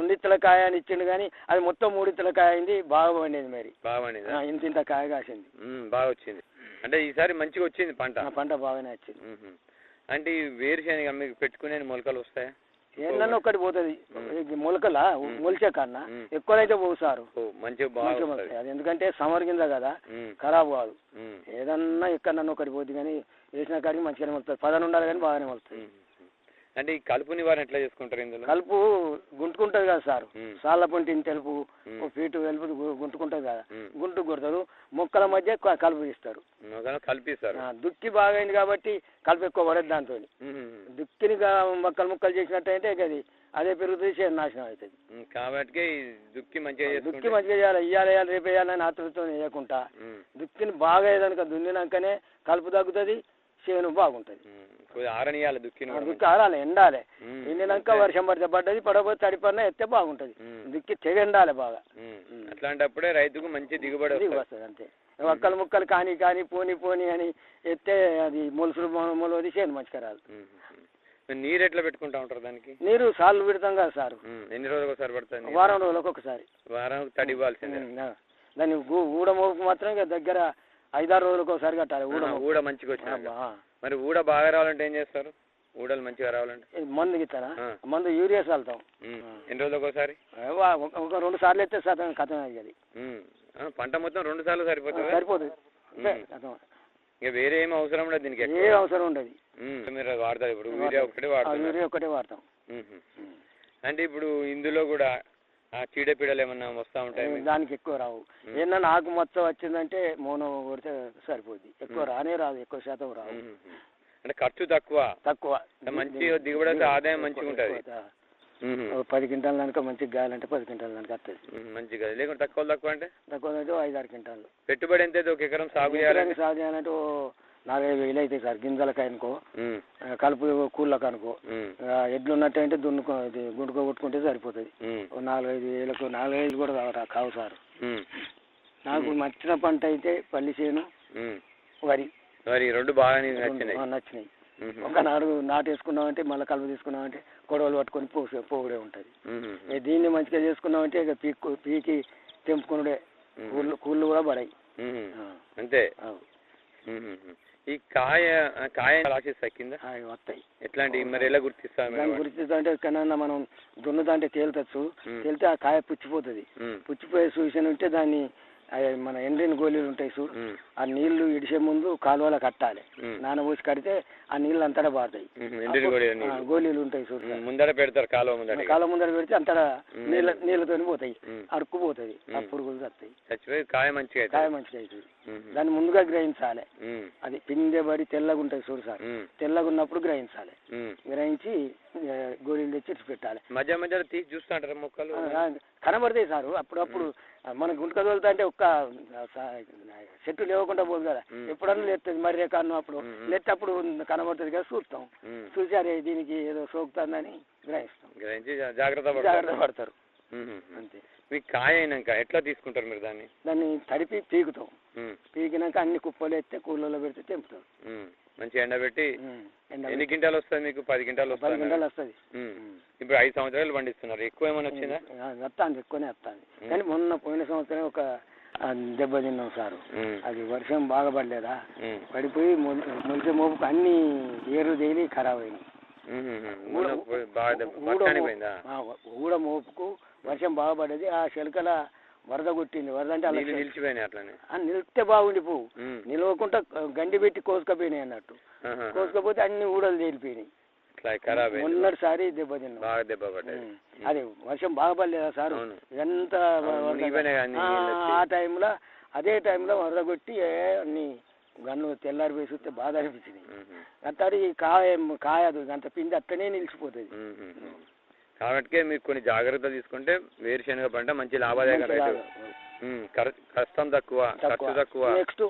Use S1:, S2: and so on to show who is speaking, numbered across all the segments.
S1: రెండిత్తల కాయ అని ఇచ్చిండు కానీ అది మొత్తం మూడిత్తల కాయ అయింది బాగా పండేది మరి
S2: బాగుండేదా
S1: ఆ, ఇంత ఇంత కాయ కాసింది
S2: ఉమ్, బాగా వచ్చింది అంటే ఈసారి మంచిగా వచ్చింది పంట
S1: ఆ పంట బాగానే వచ్చింది
S2: ఉహు. అంటే ఈ వేరుశనగ మీకు పెట్టుకునే మొలకలు వస్తాయా
S1: ఏందన్నా ఒకటి పోతుంది మొలకల మొలిచే కన్నా
S2: ఉమ్.
S1: ఎక్కువైతే పోవు సారు
S2: ఓ మంచిగా బాగా
S1: మంచిగా
S2: వస్తుంది
S1: వస్తాయి. అది ఎందుకంటే సమర్ కింద కదా
S2: ఉమ్,
S1: ఖరాబ్ కాదు
S2: ఉమ్,
S1: ఏదన్నా ఎక్కడన్నా ఒకటి పోతుంది కానీ వేసిన కాడికి మంచిగానే మొలుతుంది పదన ఉండాలి కానీ బాగానే మొలుతుంది
S2: ఉమ్. అంటే ఈ కలుపు నివారణ ఎట్లా చేసుకుంటారు ఇందులో
S1: కలుపు గుంటుకుంటది కదా సార్
S2: ఉమ్,
S1: సాళ్ళ పొంటిని తెలుపు
S2: ఉమ్.
S1: ఓ ఫీటు వెలుపు గు- గుంటుకుంటది కదా
S2: ఉమ్.
S1: గుంటు కొడతారు మొక్కల మధ్య క- కలుపు ఇస్తారు
S2: మొదలు కలిపిస్తారు
S1: ఆ, దుక్కి బాగైంది కాబట్టి కలుపు ఎక్కువ పడదు దాంతో
S2: ఉహు.
S1: దుక్కిని గా- ముక్కలు ముక్కలు చేసినట్టయితే ఇక అది అదే పెరుగుతుంది చేను నాశనం అవుతుంది
S2: ఉమ్, కాబట్టి ఈ దుక్కి మంచిగా
S1: దుక్కి
S2: చేసుకుంటే
S1: మంచిగా చేయాలి ఇయ్యాలి వేయాలి రేపు వేయాలని ఆతృతో వేయకుండా
S2: ఉమ్,
S1: దుక్కిని బాగా ఏదనుక దున్నినాకనే కలుపు తగ్గుతుంది చేను బాగుంటుంది
S2: ఉమ్. కొద్దిగా ఆరనియాలి దుక్కిని కూడా
S1: దుక్కి ఆరాలి ఎండాలి
S2: ఉమ్,
S1: ఎండినాక వర్షం పడితే పడ్డది పడకపోతే తడిపడినా ఎత్తే బాగుంటుంది
S2: ఉమ్,
S1: దుక్కి తెగ ఎండాలి బాగా
S2: ఉమ్. అట్లాంటప్పుడే రైతుకు మంచి దిగుబడి
S1: దిగి
S2: వస్తుంది
S1: వస్తుంది అంతే ఒక్కలు ముక్కలు కాని కాని పోని పోని అని ఎత్తే అది మొలుసులు మొలవది చేను మంచిగా రాదు
S2: ఉమ్, ఉమ్. మరి నీరు ఎట్లా పెట్టుకుంటా ఉంటారు దానికి
S1: నీరు సార్లు పెడతాం కదా సార్
S2: ఉమ్, ఎన్ని రోజులకు ఒకసారి పడుతుంది నీరు?
S1: వారం రోజులకు ఒకసారి
S2: వారం తడి ఇవ్వాల్సిందే
S1: ఉమ్, ఆ. దాన్ని ఊ- ఊడమోపు మాత్రం ఇక దగ్గర ఐదారు రోజులకు ఒకసారి కట్టాలి ఊడ
S2: ఆహా, ఊడ మంచిగా వచ్చినాక మరి ఊడ బాగా రావాలంటే ఏం చేస్తారు ఊడలు మంచిగా రావాలంటే
S1: మందు గిస్తానా
S2: ఆ.
S1: మందు యూరియా చల్లుతాం
S2: ఉమ్, ఎన్ని రోజులకు ఒకసారి
S1: ఏ వా- ఒక ఒక రెండు సార్లు ఎత్తే శాతం కథం అయ్యేది
S2: ఉమ్, ఆ, పంట మొత్తం రెండు సార్లు సరిపోతుంది
S1: సరిపోతుంది అంతే,
S2: ఉమ్.
S1: కథం.
S2: ఇక వేరే ఏం అవసరం ఉండదు దీనికి
S1: ఏ
S2: ఎక్కువ.
S1: అవసరం ఉండదు
S2: ఉమ్, మీరు అది వాడతారు ఇప్పుడు యూరియా ఒకటే
S1: ఆ
S2: వాడుతున్నారు
S1: యూరియా ఒకటే వాడతాం
S2: ఉమ్, ఉమ్. అంటే ఇప్పుడు ఇందులో కూడా ఆ చీడపీడలు ఏమన్నా వస్తూ ఉంటాయి మీకు?
S1: దానికి ఎక్కువ రావు ఏంటన్నా ఆకు మొత్తం వచ్చిందంటే మోనో కొడితే సరిపోద్ది ఎక్కువ రానే రాదు ఎక్కువ శాతం రావు
S2: ఉమ్, ఉమ్. అంటే ఖర్చు తక్కువ
S1: తక్కువ
S2: మంచి దిగుబడి వస్తే ఆదాయం మంచిగా ఉంటుంది
S1: ఎక్కువ.
S2: ఉమ్,
S1: ఓ పది క్వింటాల దానిక మంచిగా గాయాలంటే పది క్వింటాల దానికి వస్తుంది
S2: ఉమ్, మంచిగా లేకుంటే తక్కువ తక్కువ అంటే
S1: తక్కువ అంటే ఓ ఐదు ఆరు క్వింటాలు
S2: పెట్టుబడి ఎంత అయితే ఒక ఎకరం సాగు చేయాలంటే
S1: ఎకరానికి సాగు చేయాలంటే ఓ నాలుగైదు వేలు అవుతాయి సార్ గింజలకి అనుకో
S2: ఉమ్,
S1: ఆ, కలుపు కూళ్ళకి అనుకో
S2: ఉమ్,
S1: ఆ, ఎడ్లు ఉన్నట్టంటే దున్నుకో ఇది గుండుకో కొట్టుకుంటే సరిపోతుంది
S2: ఉమ్,
S1: ఓ నాలుగైదు వేలకు నాలుగైదు కూడా కావు కావు సార్
S2: ఉమ్,
S1: నాకు నచ్చిన పంట అయితే పల్లి చేను
S2: ఉమ్.
S1: వరి
S2: మరి ఈ రెండు బాగా నీకు నచ్చినాయి
S1: ఆ, నచ్చినాయి
S2: ఉమ్,
S1: ఒకనాడు నాటేసుకున్నామంటే మళ్ళీ కలుపు తీసుకున్నామంటే కొడవలు పట్టుకొని పోసే పోగుడే ఉంటుంది
S2: ఉమ్,
S1: ఇక దీన్ని మంచిగా చేసుకున్నామంటే ఇక పీక్కు పీకి తెంపుకునుడే కూళ్ళు కూళ్ళు కూడా పడాయి
S2: ఉమ్.
S1: ఆ,
S2: అంతే
S1: ఆ,
S2: ఉమ్, ఉమ్. ఈ కాయ ఆ కాయ రాసేస్తా కింద
S1: అవి వస్తాయి
S2: ఎట్లాంటి మరి ఎలా గుర్తిస్తాం
S1: దాని గురించి అంటే కన్నా మనం దున్నుదంటే తేలుతచ్చు
S2: ఉమ్.
S1: తేలితే ఆ కాయ పుచ్చిపోతుంది పుచ్చిపోయే సూచన ఉంటే దాన్ని అవి మన ఎండిన గోళీలు ఉంటాయి చూడు ఆ నీళ్లు ఇడిచే ముందు కాలువలో కట్టాలి నానబోసి కడితే ఆ నీళ్ళు అంతటా పారుతాయి
S2: ఎండిన కూడా
S1: ఆ, గోళీలు ఉంటాయి చూడు సార్.
S2: ముందర పెడతారు కాలువ ముందర
S1: కాలం ముందర పెడితే అంతటా నీళ్ళ నీళ్ళతో పోతాయి
S2: ఉమ్.
S1: అరుక్కుపోతుంది ఆ
S2: ఉమ్.
S1: పురుగులు వస్తాయి
S2: చచ్చిపోయి కాయ మంచిగా
S1: కాయ
S2: అవుతుంది
S1: మంచిగా అవుతుంది
S2: ఉమ్,
S1: దాన్ని ముందుగా గ్రహించాలి
S2: ఉమ్,
S1: అది పిందె పడి తెల్లగా ఉంటుంది చూడు సార్
S2: ఉమ్,
S1: తెల్లగా ఉన్నప్పుడు గ్రహించాలి
S2: ఉమ్.
S1: గ్రహించి ఆ, గోళీలు తెచ్చి ఇటు పెట్టాలి
S2: మధ్య మధ్యలో తీసి చూస్తా అంటారు మొక్కలు
S1: ఆ, ఆ, కనబడతాయి సారు అప్పుడప్పుడు ఆ, మన గుంటక తోలుతా అంటే ఒక్క ఆ, సా- చెట్టు లేవకుండా పోదు కదా
S2: ఉమ్.
S1: ఎప్పుడన్నా లేస్తుంది మరి కారణం అప్పుడు
S2: ఉమ్, ఉమ్.
S1: లేటప్పుడు కనబడుతుంది కదా చూస్తాం
S2: ఉమ్.
S1: చూసి అరే దీనికి ఏదో సోకుతుందని గ్రహిస్తాం
S2: గ్రహించి జా- జాగ్రత్త పడతారు
S1: జాగ్రత్త పడతారు
S2: ఉమ్, ఉమ్.
S1: అంతే
S2: మీకు కాయ అయినాక ఎట్లా తీసుకుంటారు మీరు దాన్ని
S1: దాన్ని తడిపి పీకుతాం
S2: ఉమ్,
S1: పీకినాక అన్ని కుప్పలు ఎత్తే కూలలో పెడితే తెంపుతాం
S2: ఉమ్. మంచిగా ఎండబెట్టి
S1: ఉమ్. ఎండ
S2: ఎన్ని క్వింటాలు వస్తుంది మీకు పది క్వింటాలు
S1: పది
S2: వస్తుంది
S1: గంటలు వస్తుంది
S2: ఇప్పుడు ఐదు సంవత్సరాలు పండిస్తున్నారు ఎక్కువ ఏమైనా వచ్చిందా
S1: వస్తాను ఎక్కువనే వస్తాను కానీ మొన్న పోయిన సంవత్సరం ఒక ఆ, దెబ్బ తిన్నాం సారు
S2: ఉమ్,
S1: అది వర్షం బాగా పడలేదా
S2: ఉమ్,
S1: పడిపోయి మొల్- మొలిచే మోపుకు అన్ని ఏరు తేలి ఖరాబ్ అయినాయి
S2: ఉమ్, ఉమ్. మొన్న పోయి బాగా దెబ్బ-
S1: ఊడ
S2: వర్షానికి
S1: మో-
S2: పోయిందా
S1: ఆ, ఊడ మోపుకు వర్షం బాగా పడ్డది ఆ శిలకల వరద కొట్టింది వరద అంటే అలా
S2: నీళ్ళు నిలిచిపోయినాయి అట్లనే
S1: ఆ, నిలిస్తే బాగుండి పువ్వు
S2: ఉమ్,
S1: నిలవకుండా గండి పెట్టి కోసుకపోయినాయి అన్నట్టు
S2: ఆహా.
S1: కోసుకపోతే అన్ని ఊడలు తేలిపోయినాయి
S2: ఇట్లా ఖరాబ్ అయింది
S1: మొన్నటిసారి దెబ్బ తిన్నాం
S2: బాగా దెబ్బ పడ్డది
S1: ఉమ్. అది వర్షం బాగా పడలేదా సార్
S2: అవును.
S1: ఎంత
S2: అవును,
S1: వరద-
S2: మునిగిపోయినాయి కానీ
S1: ఆ,
S2: నీళ్ళు వచ్చి.
S1: ఆ టైంలో అదే టైంలో వరద కొట్టి ఏ, అన్ని గన్ను తెల్లారిపోయి చూస్తే బాధ అనిపించింది
S2: ఉమ్, ఉమ్.
S1: అట్టాడి కాయ కాయదు అంత పిండి అట్టనే నిలిచిపోతుంది
S2: ఉమ్, ఉమ్, ఉమ్. కాబట్టి మీరు కొన్ని జాగ్రత్తలు తీసుకుంటే వేరుశనగ పంట మంచి లాభదాయక రైతు ఉమ్, ఖర్- కష్టం తక్కువ ఖర్చు తక్కువ
S1: నెక్స్ట్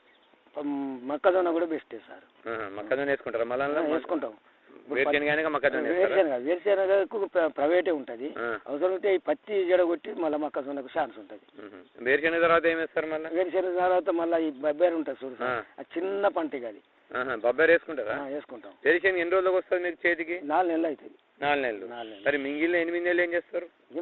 S1: మొక్కజొన్న కూడా బెస్టే సార్
S2: ఆహా, మొక్కజొన్న వేసుకుంటారా మళ్ళా అందులో?
S1: వేసుకుంటాం
S2: వేరుశనగ అయినాక మొక్కజొన్న వేస్తారా?
S1: వేరుశనగ వేరుశనగకు ప్ర- ప్రైవేటే ఉంటుంది
S2: ఆ,
S1: అవసరం ఉంటే ఈ పత్తి జడగొట్టి మళ్ళీ మొక్కజొన్నకు ఛాన్స్ ఉంటుంది
S2: ఉమ్. వేరుశనగ తర్వాత ఏం వేస్తారు మళ్ళీ
S1: వేరుశనగ తర్వాత మళ్ళీ ఈ బొబ్బేరు ఉంటుంది చూడు సార్
S2: ఆ.
S1: ఆ చిన్న పంట ఇక అది
S2: బొబ్బాయి వేసుకుంటారా
S1: ఆ, వేసుకుంటాం
S2: వేరుశనగ ఎన్ని రోజులకు వస్తుంది మీకు చేతికి
S1: నాలుగు నెలలు అవుతుంది
S2: నాలుగు నెలలు
S1: నాలుగు నెలలు
S2: మరి మింగిలిన ఎనిమిది నెలలు ఏం చేస్తారు